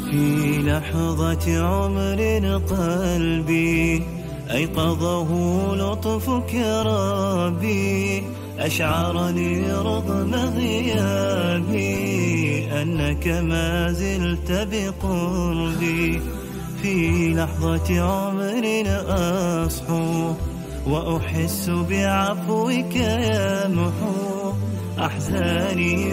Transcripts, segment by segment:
في لحظة عمر قلبي أيقظه لطفك يا ربي أشعرني رغم غيابي أنك ما زلت بقربي في لحظة عمر أصحو وأحس بعفوك يمحو أحزاني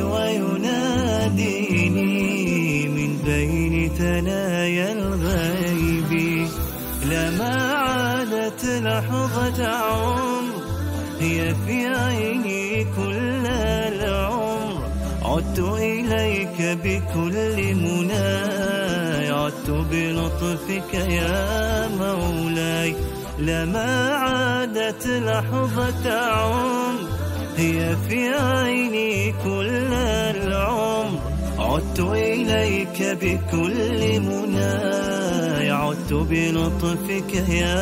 ويناديني من بين ثنايا الغيب لما عادت لحظة عمر هي في عيني كل العمر عدت إليك بكل مناي عدت بلطفك يا مولاي لما عادت لحظة عمر هي في عيني كل العمر عدت إليك بكل مناي عدت بلطفك يا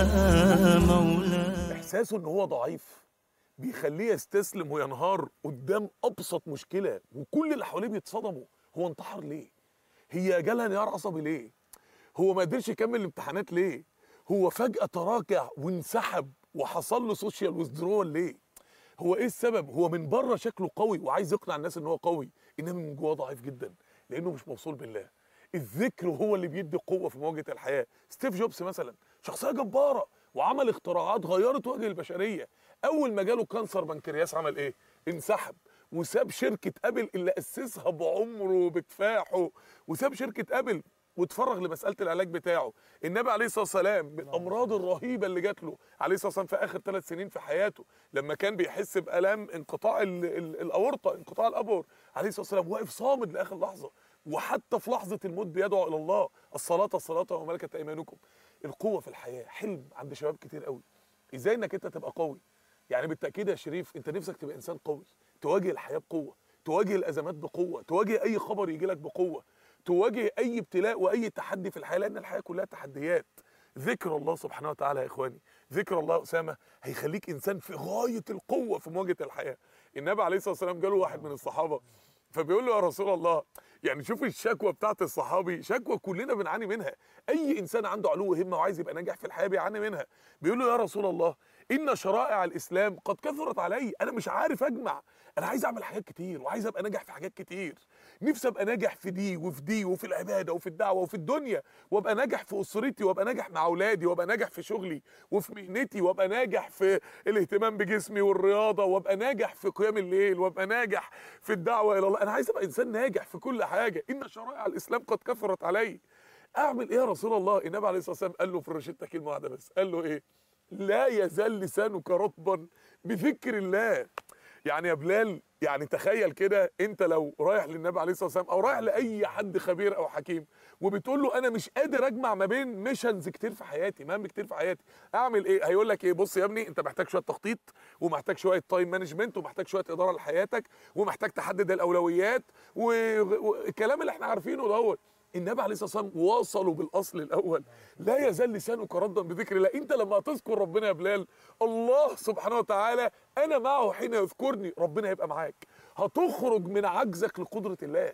مولاي احساسه ان هو ضعيف بيخليه يستسلم وينهار قدام ابسط مشكله وكل اللي حواليه بيتصدموا هو انتحر ليه هي جالها انهيار عصبي ليه هو ما قدرش يكمل الامتحانات ليه هو فجاه تراجع وانسحب وحصل له سوشيال ويزدرول ليه هو ايه السبب هو من بره شكله قوي وعايز يقنع الناس ان هو قوي انما من جواه ضعيف جدا لانه مش موصول بالله الذكر هو اللي بيدي قوه في مواجهه الحياه ستيف جوبز مثلا شخصيه جباره وعمل اختراعات غيرت وجه البشريه اول ما جاله كانسر بنكرياس عمل ايه انسحب وساب شركه ابل اللي اسسها بعمره بكفاحه وساب شركه ابل واتفرغ لمساله العلاج بتاعه النبي عليه الصلاه والسلام بالامراض الرهيبه اللي جات له عليه الصلاه والسلام في اخر ثلاث سنين في حياته لما كان بيحس بالام انقطاع ال- ال- الاورطه انقطاع الابور عليه الصلاه والسلام واقف صامد لاخر لحظه وحتى في لحظه الموت بيدعو الى الله الصلاه الصلاه وملكت ايمانكم القوه في الحياه حلم عند شباب كتير قوي ازاي انك انت تبقى قوي يعني بالتاكيد يا شريف انت نفسك تبقى انسان قوي تواجه الحياه بقوه تواجه الازمات بقوه تواجه اي خبر يجي لك بقوه تواجه اي ابتلاء واي تحدي في الحياه لان الحياه كلها تحديات ذكر الله سبحانه وتعالى يا اخواني ذكر الله اسامه هيخليك انسان في غايه القوه في مواجهه الحياه النبي عليه الصلاه والسلام جاله واحد من الصحابه فبيقول له يا رسول الله يعني شوف الشكوى بتاعت الصحابي شكوى كلنا بنعاني منها اي انسان عنده علو همه وعايز يبقى ناجح في الحياه بيعاني منها بيقول له يا رسول الله ان شرائع الاسلام قد كثرت علي انا مش عارف اجمع انا عايز اعمل حاجات كتير وعايز ابقى ناجح في حاجات كتير نفسي ابقى ناجح في دي وفي دي وفي العباده وفي الدعوه وفي الدنيا وابقى ناجح في اسرتي وابقى ناجح مع اولادي وابقى ناجح في شغلي وفي مهنتي وابقى ناجح في الاهتمام بجسمي والرياضه وابقى ناجح في قيام الليل وابقى ناجح في الدعوه الى الله انا عايز ابقى انسان ناجح في كل حاجه ان شرائع الاسلام قد كثرت علي اعمل ايه يا رسول الله النبي عليه الصلاه والسلام قال له في الروشته كلمه واحده بس قال له ايه لا يزال لسانك رطبا بذكر الله يعني يا بلال يعني تخيل كده انت لو رايح للنبي عليه الصلاه والسلام او رايح لاي حد خبير او حكيم وبتقول له انا مش قادر اجمع ما بين ميشنز كتير في حياتي مهام كتير في حياتي اعمل ايه هيقول لك ايه بص يا ابني انت محتاج شويه تخطيط ومحتاج شويه تايم مانجمنت ومحتاج شويه اداره لحياتك ومحتاج تحدد الاولويات و- والكلام اللي احنا عارفينه دوت النبي عليه الصلاه والسلام وصلوا بالاصل الاول لا يزال لسانك ردا بذكر الله انت لما تذكر ربنا يا بلال الله سبحانه وتعالى انا معه حين يذكرني ربنا هيبقى معاك هتخرج من عجزك لقدره الله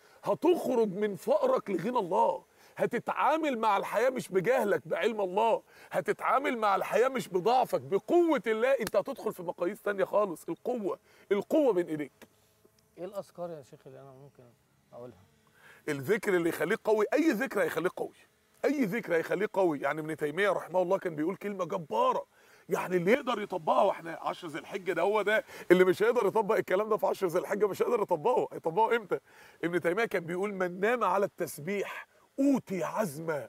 هتخرج من فقرك لغنى الله هتتعامل مع الحياه مش بجهلك بعلم الله هتتعامل مع الحياه مش بضعفك بقوه الله انت هتدخل في مقاييس تانية خالص القوه القوه بين ايديك ايه الاذكار يا شيخ اللي انا ممكن اقولها الذكر اللي يخليك قوي اي ذكر هيخليك قوي اي ذكر هيخليك قوي يعني ابن تيميه رحمه الله كان بيقول كلمه جباره يعني اللي يقدر يطبقها واحنا 10 ذي الحجه ده هو ده اللي مش هيقدر يطبق الكلام ده في 10 ذي الحجه مش هيقدر يطبقه هيطبقه امتى ابن تيميه كان بيقول من نام على التسبيح اوتي عزما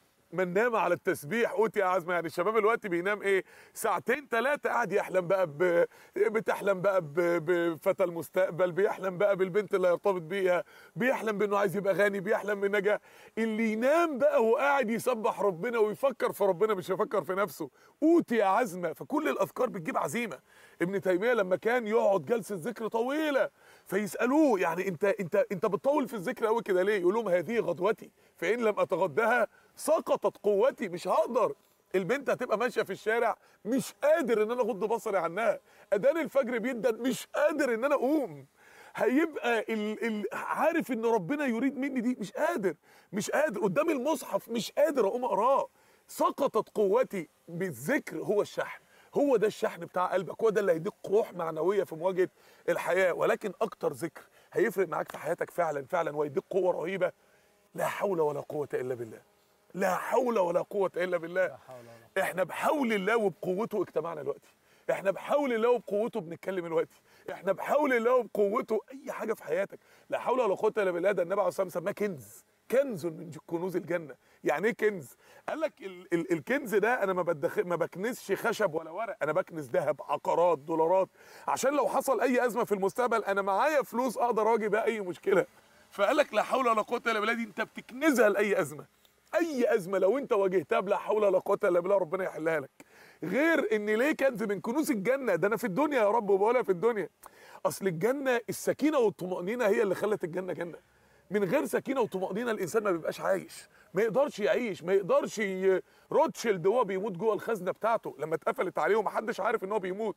من نام على التسبيح اوتي عزمه يعني الشباب الوقت بينام ايه ساعتين ثلاثه قاعد يحلم بقى ب... بتحلم بقى ب... بفتى المستقبل بيحلم بقى بالبنت اللي هيرتبط بيها بيحلم بانه عايز يبقى غني بيحلم بالنجاح اللي ينام بقى وقاعد يسبح ربنا ويفكر في ربنا مش يفكر في نفسه اوتي عزمه فكل الاذكار بتجيب عزيمه ابن تيميه لما كان يقعد جلسه ذكر طويله فيسالوه يعني انت انت انت بتطول في الذكر قوي كده ليه يقول لهم هذه غدوتي فان لم اتغداها سقطت قوتي مش هقدر البنت هتبقى ماشيه في الشارع مش قادر ان انا اغض بصري عنها اذان الفجر بيدن مش قادر ان انا اقوم هيبقى ال ال عارف ان ربنا يريد مني دي مش قادر مش قادر قدام المصحف مش قادر اقوم اقراه سقطت قوتي بالذكر هو الشحن هو ده الشحن بتاع قلبك هو ده اللي هيديك روح معنويه في مواجهه الحياه ولكن اكتر ذكر هيفرق معاك في حياتك فعلا فعلا ويديك قوه رهيبه لا حول ولا قوه الا بالله لا حول ولا قوه الا بالله لا حول ولا قوة. احنا بحول الله وبقوته اجتمعنا دلوقتي احنا بحول الله وبقوته بنتكلم دلوقتي احنا بحول الله وبقوته اي حاجه في حياتك لا حول ولا قوه الا بالله ده النبي عليه الصلاه والسلام سماه كنز كنز من كنوز الجنه يعني ايه كنز قال لك ال ال الكنز ده انا ما بدخ... ما بكنسش خشب ولا ورق انا بكنس ذهب عقارات دولارات عشان لو حصل اي ازمه في المستقبل انا معايا فلوس اقدر اواجه بيها اي مشكله فقال لك لا حول ولا قوه الا بالله دي انت بتكنزها لاي ازمه اي ازمه لو انت واجهتها بلا حول ولا قوه الا بالله ربنا يحلها لك غير ان ليه كنز من كنوز الجنه ده انا في الدنيا يا رب وبقولها في الدنيا اصل الجنه السكينه والطمانينه هي اللي خلت الجنه جنه من غير سكينه وطمانينه الانسان ما بيبقاش عايش ما يقدرش يعيش ما يقدرش ي... روتشيلد وهو بيموت جوه الخزنه بتاعته لما اتقفلت عليه ومحدش عارف ان هو بيموت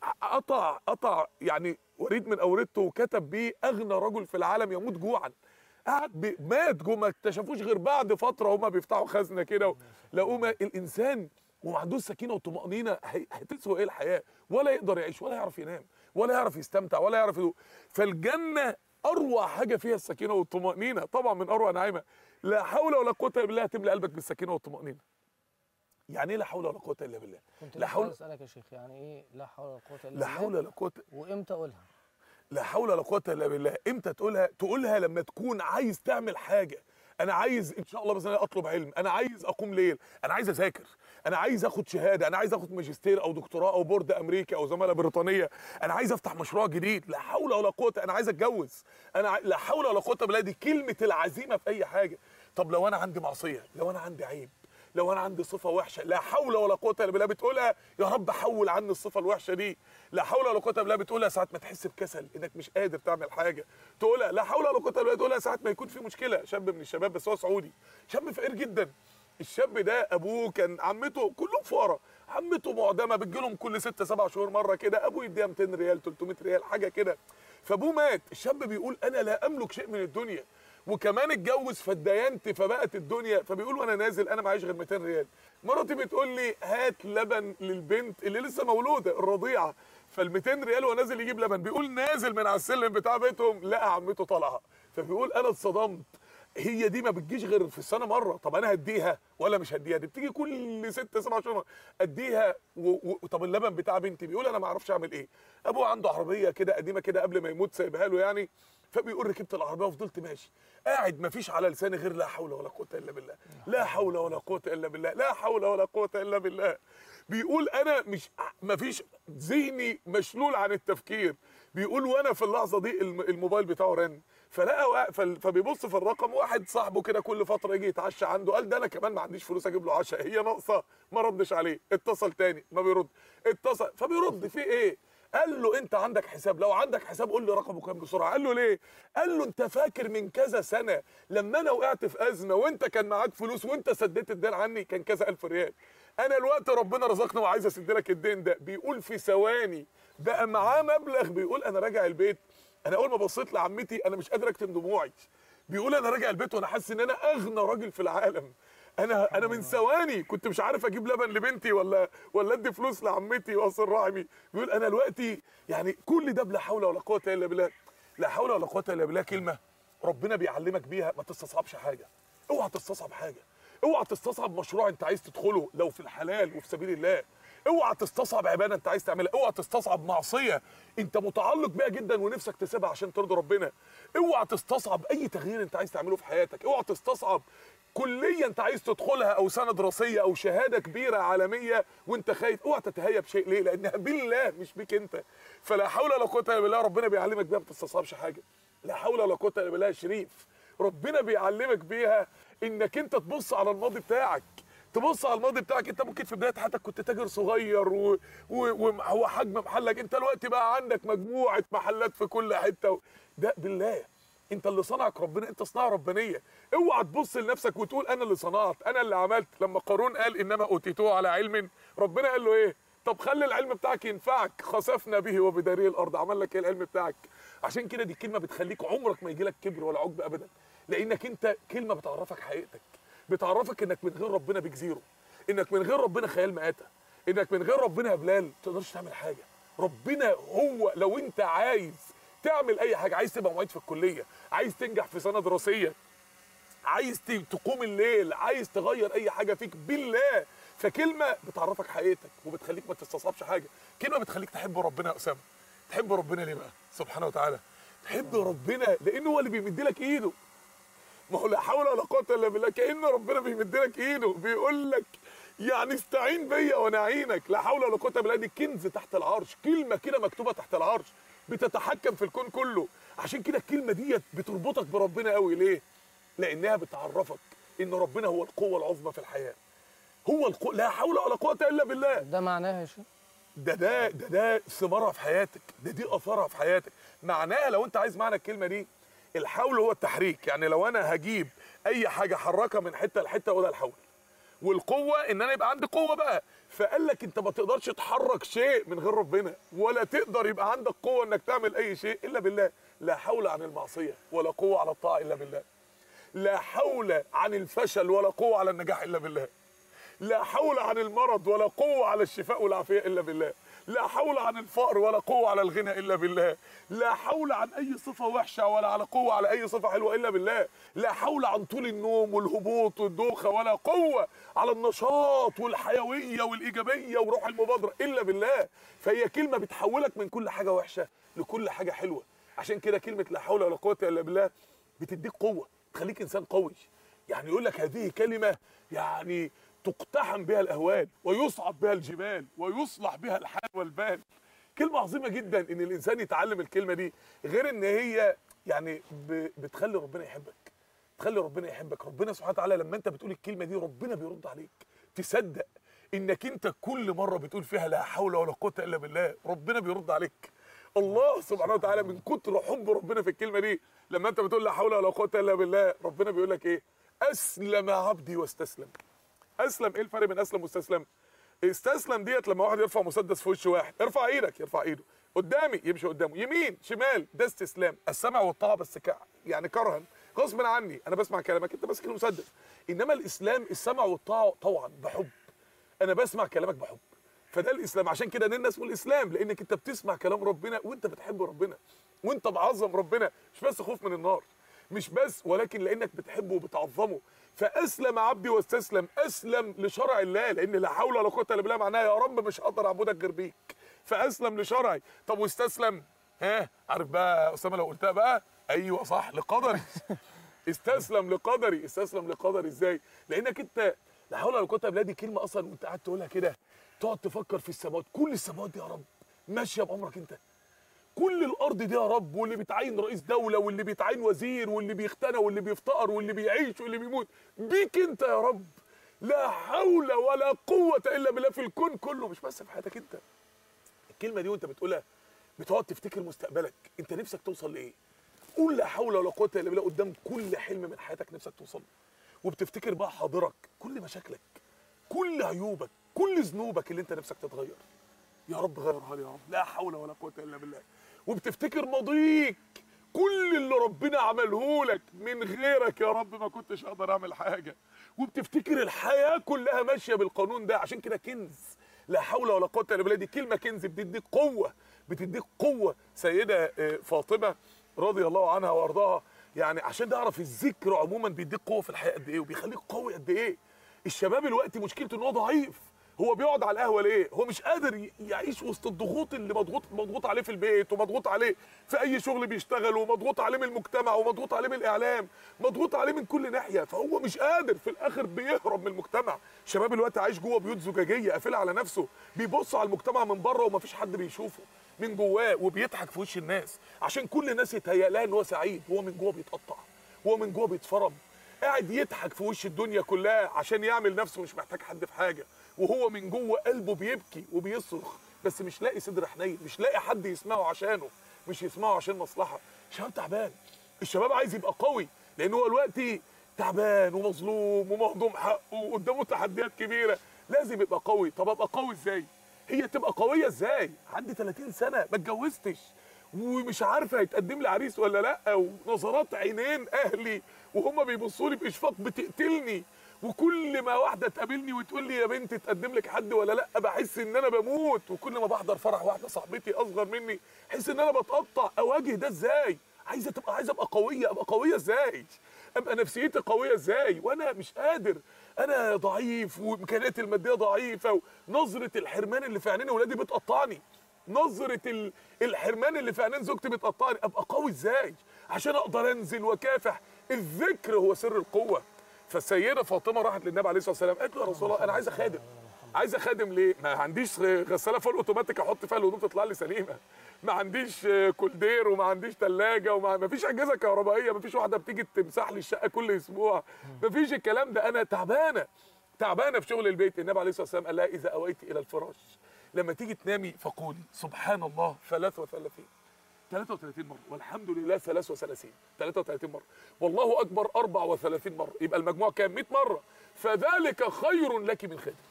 قطع قطع يعني وريد من اوريدته وكتب بيه اغنى رجل في العالم يموت جوعا قعد بي- مات جوه ما اكتشفوش غير بعد فتره هما بيفتحوا خزنه كده لقوه ما- الانسان وما عندوش سكينه وطمانينه هي- هتسوى ايه الحياه ولا يقدر يعيش ولا يعرف ينام ولا يعرف يستمتع ولا يعرف يدوق فالجنه اروع حاجه فيها السكينه والطمانينه طبعا من اروع نعيمه لا حول ولا قوه الا بالله تملى قلبك بالسكينه والطمانينه يعني ايه لا حول ولا قوه الا بالله كنت لا لسه حول عايز اسالك يا شيخ يعني ايه لا حول ولا قوه الا لا بالله حول ولا قوه وامتى اقولها لا حول ولا قوه الا بالله امتى تقولها تقولها لما تكون عايز تعمل حاجه انا عايز ان شاء الله مثلا اطلب علم انا عايز اقوم ليل انا عايز اذاكر انا عايز اخد شهاده انا عايز اخد ماجستير او دكتوراه او بورد امريكي او زماله بريطانيه انا عايز افتح مشروع جديد لا حول ولا قوه انا عايز اتجوز انا ع... لا حول ولا قوه الا بالله دي كلمه العزيمه في اي حاجه طب لو انا عندي معصيه لو انا عندي عيب لو انا عندي صفه وحشه لا حول ولا قوه الا بالله بتقولها يا رب حول عني الصفه الوحشه دي لا حول ولا قوه الا بالله بتقولها ساعه ما تحس بكسل انك مش قادر تعمل حاجه تقولها لا حول ولا قوه الا بالله تقولها ساعه ما يكون في مشكله شاب من الشباب بس هو سعودي شاب فقير جدا الشاب ده ابوه كان عمته كلهم فقراء عمته معدمه بتجيلهم كل ست سبع شهور مره كده ابوه يديها 200 ريال 300 ريال حاجه كده فابوه مات الشاب بيقول انا لا املك شيء من الدنيا وكمان اتجوز فاتدينت فبقت الدنيا فبيقول وانا نازل انا معيش غير 200 ريال مراتي بتقول لي هات لبن للبنت اللي لسه مولوده الرضيعه فال 200 ريال وهو نازل يجيب لبن بيقول نازل من على السلم بتاع بيتهم لقى عمته طالعه فبيقول انا اتصدمت هي دي ما بتجيش غير في السنه مره طب انا هديها ولا مش هديها دي بتيجي كل ست سبع شهور اديها و... و... طب اللبن بتاع بنتي بيقول انا ما اعرفش اعمل ايه ابوه عنده عربيه كده قديمه كده قبل ما يموت سايبها له يعني فبيقول ركبت العربيه وفضلت ماشي قاعد ما فيش على لساني غير لا حول ولا قوه الا بالله لا حول ولا قوه الا بالله لا حول ولا قوه الا بالله بيقول انا مش ما فيش ذهني مشلول عن التفكير بيقول وانا في اللحظه دي الم- الموبايل بتاعه رن فلقى وا- فال- فبيبص في الرقم واحد صاحبه كده كل فتره يجي يتعشى عنده قال ده انا كمان ما عنديش فلوس اجيب له عشاء هي ناقصه ما ردش عليه اتصل تاني ما بيرد اتصل فبيرد في ايه قال له انت عندك حساب لو عندك حساب قول لي رقمه كام بسرعه قال له ليه قال له انت فاكر من كذا سنه لما انا وقعت في ازمه وانت كان معاك فلوس وانت سددت الدين عني كان كذا الف ريال انا الوقت ربنا رزقنا وعايز اسد لك الدين ده بيقول في ثواني بقى معاه مبلغ بيقول انا راجع البيت انا اول ما بصيت لعمتي انا مش قادر اكتم دموعي بيقول انا راجع البيت وانا حاسس ان انا اغنى راجل في العالم انا انا من ثواني كنت مش عارف اجيب لبن لبنتي ولا ولا ادي فلوس لعمتي واصل رحمي بيقول انا دلوقتي يعني كل ده بلا حول ولا قوه الا بالله لا حول ولا قوه الا بالله كلمه ربنا بيعلمك بيها ما تستصعبش حاجه اوعى تستصعب حاجه اوعى تستصعب مشروع انت عايز تدخله لو في الحلال وفي سبيل الله اوعى تستصعب عباده انت عايز تعملها اوعى تستصعب معصيه انت متعلق بيها جدا ونفسك تسيبها عشان ترضي ربنا اوعى تستصعب اي تغيير انت عايز تعمله في حياتك اوعى تستصعب كليه انت عايز تدخلها او سنه دراسيه او شهاده كبيره عالميه وانت خايف اوعى تتهيأ بشيء ليه لانها بالله مش بيك انت فلا حول ولا قوه الا بالله ربنا بيعلمك بيها ما تستصعبش حاجه لا حول ولا قوه الا بالله يا شريف ربنا بيعلمك بيها انك انت تبص على الماضي بتاعك تبص على الماضي بتاعك انت ممكن في بدايه حياتك كنت تاجر صغير و- و- وهو حجم محلك انت دلوقتي بقى عندك مجموعه محلات في كل حته و... ده بالله انت اللي صنعك ربنا انت صناعه ربانيه اوعى تبص لنفسك وتقول انا اللي صنعت انا اللي عملت لما قارون قال انما اوتيتوه على علم ربنا قال له ايه طب خلي العلم بتاعك ينفعك خسفنا به وبداريه الارض عمل لك ايه العلم بتاعك عشان كده دي كلمه بتخليك عمرك ما يجي لك كبر ولا عجب ابدا لانك انت كلمه بتعرفك حقيقتك بتعرفك انك من غير ربنا بيك زيرو انك من غير ربنا خيال مآتة انك من غير ربنا يا بلال ما تقدرش تعمل حاجه ربنا هو لو انت عايز تعمل اي حاجه عايز تبقى معيد في الكليه عايز تنجح في سنه دراسيه عايز ت- تقوم الليل عايز تغير اي حاجه فيك بالله فكلمه بتعرفك حقيقتك وبتخليك ما تستصعبش حاجه كلمه بتخليك تحب ربنا يا اسامه تحب ربنا ليه بقى سبحانه وتعالى تحب ربنا لانه هو اللي بيمد لك ايده ما هو لا حول ولا قوه الا بالله كان ربنا بيمد لك ايده بيقول لك يعني استعين بيا وانا اعينك لا حول ولا قوه الا بالله دي كنز تحت العرش كلمه كده مكتوبه تحت العرش بتتحكم في الكون كله عشان كده الكلمه ديت بتربطك بربنا قوي ليه لانها بتعرفك ان ربنا هو القوه العظمى في الحياه هو القوة لا حول ولا قوه الا بالله ده معناها يا شيخ ده ده ده ده ثمارها في حياتك ده دي اثارها في حياتك معناها لو انت عايز معنى الكلمه دي الحول هو التحريك يعني لو انا هجيب اي حاجه احركها من حته لحته اقولها الحول والقوه ان انا يبقى عندي قوه بقى فقال لك انت ما تقدرش تحرك شيء من غير ربنا ولا تقدر يبقى عندك قوه انك تعمل اي شيء الا بالله لا حول عن المعصيه ولا قوه على الطاعه الا بالله لا حول عن الفشل ولا قوه على النجاح الا بالله لا حول عن المرض ولا قوة على الشفاء والعافية إلا بالله لا حول عن الفقر ولا قوة على الغنى إلا بالله لا حول عن أي صفة وحشة ولا على قوة على أي صفة حلوة إلا بالله لا حول عن طول النوم والهبوط والدوخة ولا قوة على النشاط والحيوية والإيجابية وروح المبادرة إلا بالله فهي كلمة بتحولك من كل حاجة وحشة لكل حاجة حلوة عشان كده كلمة لا حول ولا قوة إلا بالله بتديك قوة تخليك إنسان قوي يعني يقول لك هذه كلمة يعني تقتحم بها الأهوال ويصعد بها الجبال ويصلح بها الحال والبال كلمة عظيمة جدا إن الإنسان يتعلم الكلمة دي غير إن هي يعني ب- بتخلي ربنا يحبك تخلي ربنا يحبك ربنا سبحانه وتعالى لما أنت بتقول الكلمة دي ربنا بيرد عليك تصدق إنك أنت كل مرة بتقول فيها لا حول ولا قوة إلا بالله ربنا بيرد عليك الله سبحانه وتعالى من كتر حب ربنا في الكلمة دي لما أنت بتقول لا حول ولا قوة إلا بالله ربنا بيقول لك إيه أسلم عبدي واستسلم اسلم ايه الفرق بين اسلم واستسلم استسلم ديت لما واحد يرفع مسدس في وش واحد ارفع ايدك يرفع ايده قدامي يمشي قدامه يمين شمال ده استسلام السمع والطاعه بس ك... يعني كرها غصب عني انا بسمع كلامك انت ماسك المسدس انما الاسلام السمع والطاعه طوعا بحب انا بسمع كلامك بحب فده الاسلام عشان كده نلنا اسمه الاسلام لانك انت بتسمع كلام ربنا وانت بتحب ربنا وانت معظم ربنا مش بس خوف من النار مش بس ولكن لانك بتحبه وبتعظمه فاسلم عبدي واستسلم اسلم لشرع الله لان لا حول ولا قوه الا بالله معناها يا رب مش هقدر اعبدك غير بيك فاسلم لشرعي طب واستسلم ها عارف بقى يا اسامه لو قلتها بقى ايوه صح لقدري استسلم لقدري استسلم لقدري ازاي لانك انت لا حول ولا قوه الا بالله دي كلمه اصلا وانت قاعد تقولها كده تقعد تفكر في السماوات كل السماوات دي يا رب ماشيه بامرك انت كل الارض دي يا رب واللي بيتعين رئيس دوله واللي بيتعين وزير واللي بيختنى واللي بيفتقر واللي بيعيش واللي بيموت بيك انت يا رب لا حول ولا قوه الا بالله في الكون كله مش بس في حياتك انت الكلمه دي وانت بتقولها بتقعد تفتكر مستقبلك انت نفسك توصل لايه قول لا حول ولا قوه الا بالله قدام كل حلم من حياتك نفسك توصل له وبتفتكر بقى حاضرك كل مشاكلك كل عيوبك كل ذنوبك اللي انت نفسك تتغير يا رب غيرها لي يا رب لا حول ولا قوه الا بالله وبتفتكر ماضيك كل اللي ربنا عمله لك من غيرك يا رب ما كنتش اقدر اعمل حاجه وبتفتكر الحياه كلها ماشيه بالقانون ده عشان كده كنز لا حول ولا قوه الا بالله دي كلمه كنز بتديك قوه بتديك قوه سيده آه، فاطمه رضي الله عنها وارضاها يعني عشان نعرف الذكر عموما بيديك قوه في الحياه قد ايه وبيخليك قوي قد ايه الشباب الوقت مشكلته ان هو ضعيف هو بيقعد على القهوه ليه؟ هو مش قادر ي- يعيش وسط الضغوط اللي مضغوط مضغوط عليه في البيت ومضغوط عليه في اي شغل بيشتغل ومضغوط عليه من المجتمع ومضغوط عليه من الاعلام، مضغوط عليه من كل ناحيه فهو مش قادر في الاخر بيهرب من المجتمع، شباب الوقت عايش جوه بيوت زجاجيه قافله على نفسه، بيبص على المجتمع من بره ومفيش حد بيشوفه من جواه وبيضحك في وش الناس عشان كل الناس يتهيأ لها ان هو سعيد وهو من جوه بيتقطع وهو من جوه بيتفرم قاعد يضحك في وش الدنيا كلها عشان يعمل نفسه مش محتاج حد في حاجه وهو من جوه قلبه بيبكي وبيصرخ بس مش لاقي صدر حنين مش لاقي حد يسمعه عشانه مش يسمعه عشان مصلحه شباب تعبان الشباب عايز يبقى قوي لان هو دلوقتي تعبان ومظلوم ومهضوم حقه وقدامه تحديات كبيره لازم يبقى قوي طب ابقى قوي ازاي هي تبقى قويه ازاي عندي 30 سنه ما اتجوزتش ومش عارفه هيتقدم لي عريس ولا لا ونظرات عينين اهلي وهم بيبصوا لي باشفاق بتقتلني وكل ما واحده تقابلني وتقول لي يا بنتي تقدم لك حد ولا لا بحس ان انا بموت وكل ما بحضر فرح واحده صاحبتي اصغر مني احس ان انا بتقطع اواجه ده ازاي عايزه تبقى عايزه ابقى قويه ابقى قويه ازاي ابقى نفسيتي قويه ازاي وانا مش قادر انا ضعيف وامكانياتي الماديه ضعيفه ونظره الحرمان اللي في عينين اولادي بتقطعني نظره ال- الحرمان اللي في عينين زوجتي بتقطعني ابقى قوي ازاي عشان اقدر انزل واكافح الذكر هو سر القوه فالسيده فاطمه راحت للنبي عليه الصلاه والسلام قالت له يا رسول الله انا عايزه خادم عايزه خادم ليه ما عنديش غساله فول اوتوماتيك احط فيها الهدوم تطلع لي سليمه ما عنديش كولدير وما عنديش ثلاجه وما ما فيش اجهزه كهربائيه ما فيش واحده بتيجي تمسح لي الشقه كل اسبوع ما فيش الكلام ده انا تعبانه تعبانه في شغل البيت النبي عليه الصلاه والسلام قال لها اذا اويت الى الفراش لما تيجي تنامي فقولي سبحان الله 33 33 مرة والحمد لله 33 33 مرة والله أكبر 34 مرة يبقى المجموع كام 100 مرة فذلك خير لك من خادم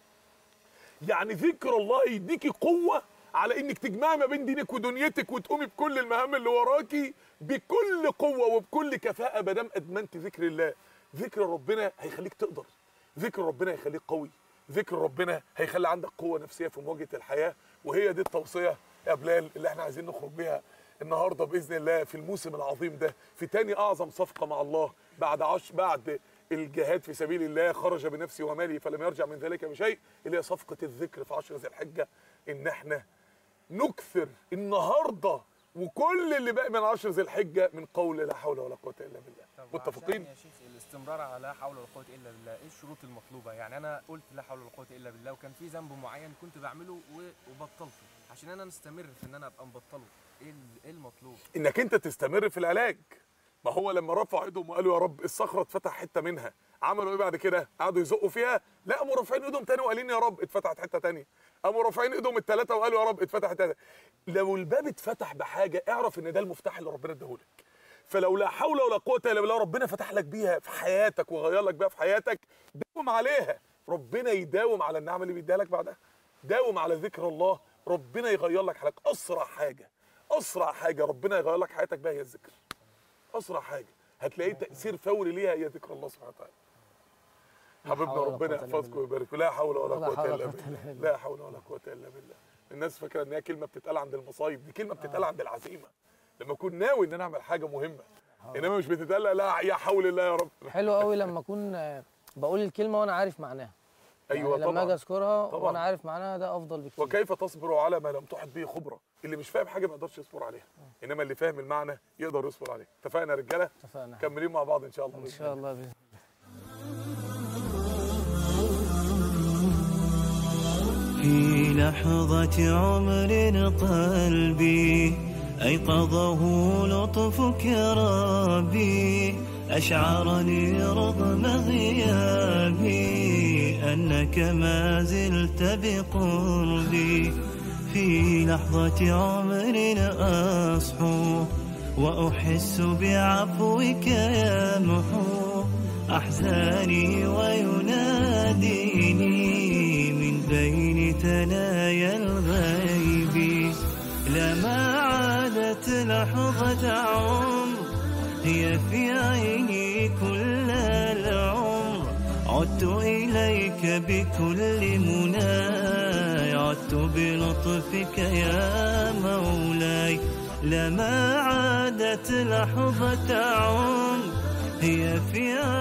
يعني ذكر الله يديكي قوة على انك تجمعي ما بين دينك ودنيتك وتقومي بكل المهام اللي وراكي بكل قوة وبكل كفاءة ما دام ادمنت ذكر الله ذكر ربنا هيخليك تقدر ذكر ربنا هيخليك قوي ذكر ربنا هيخلي عندك قوة نفسية في مواجهة الحياة وهي دي التوصية يا بلال اللي احنا عايزين نخرج بيها النهارده باذن الله في الموسم العظيم ده في تاني اعظم صفقه مع الله بعد عش بعد الجهاد في سبيل الله خرج بنفسه وماله فلم يرجع من ذلك بشيء اللي هي صفقه الذكر في عشر ذي الحجه ان احنا نكثر النهارده وكل اللي باقي من عشر ذي الحجه من قول لا حول ولا قوه الا بالله طب متفقين عشان يا شيخ الاستمرار على لا حول ولا قوه الا بالله ايه الشروط المطلوبه يعني انا قلت لا حول ولا قوه الا بالله وكان في ذنب معين كنت بعمله و- وبطلته عشان انا نستمر في ان انا ابقى مبطله ايه ال- ايه المطلوب انك انت تستمر في العلاج ما هو لما رفعوا ايدهم وقالوا يا رب الصخره اتفتح حته منها عملوا ايه بعد كده قعدوا يزقوا فيها لا قاموا رافعين ايدهم تاني وقالين يا رب اتفتحت حته تانية قاموا رافعين ايدهم الثلاثه وقالوا يا رب اتفتحت تاني لو الباب اتفتح بحاجه اعرف ان ده المفتاح اللي ربنا اداهولك فلو لا حول ولا قوه الا بالله ربنا فتح لك بيها في حياتك وغير لك بيها في حياتك داوم عليها ربنا يداوم على النعم اللي بيديها لك بعدها داوم على ذكر الله ربنا يغير لك حياتك اسرع حاجه اسرع حاجه ربنا يغير لك حياتك بها هي الذكر اسرع حاجه هتلاقيه تاثير فوري ليها هي ذكر الله سبحانه وتعالى حبيبنا حول ولا ربنا قوة إلا يحفظكم بالله. ويبارك لا حول ولا ولا قوه حول الا ولا قوة بالله إلا بالله. لا حول ولا قوه الا بالله الناس فاكره ان هي كلمه بتتقال عند المصايب دي كلمه بتتقال عند العزيمه لما اكون ناوي ان انا اعمل حاجه مهمه انما مش بتتقال لا يا حول الله يا رب حلو قوي لما اكون آه، بقول الكلمه وانا عارف معناها ايوه يعني لما اجي طبعا اذكرها طبعاً. وانا عارف معناها ده افضل بكتير وكيف تصبر على ما لم تحط به خبره اللي مش فاهم حاجه ما يقدرش يصبر عليها انما اللي فاهم المعنى يقدر يصبر عليه اتفقنا يا رجاله اتفقنا مكملين مع بعض ان شاء الله ان بإذن شاء الله باذن في لحظة عمر قلبي أيقظه لطفك يا ربي أشعرني رغم غيابي أنك ما زلت بقربي في لحظة عمر أصحو وأحس بعفوك يمحو أحزاني ويناديني من بين ثنايا الغيب لما عادت لحظة عمر هي في عيني كل العمر عدت إليك بكل مناي عدت بلطفك يا مولاي لما عادت لحظة عمر هي في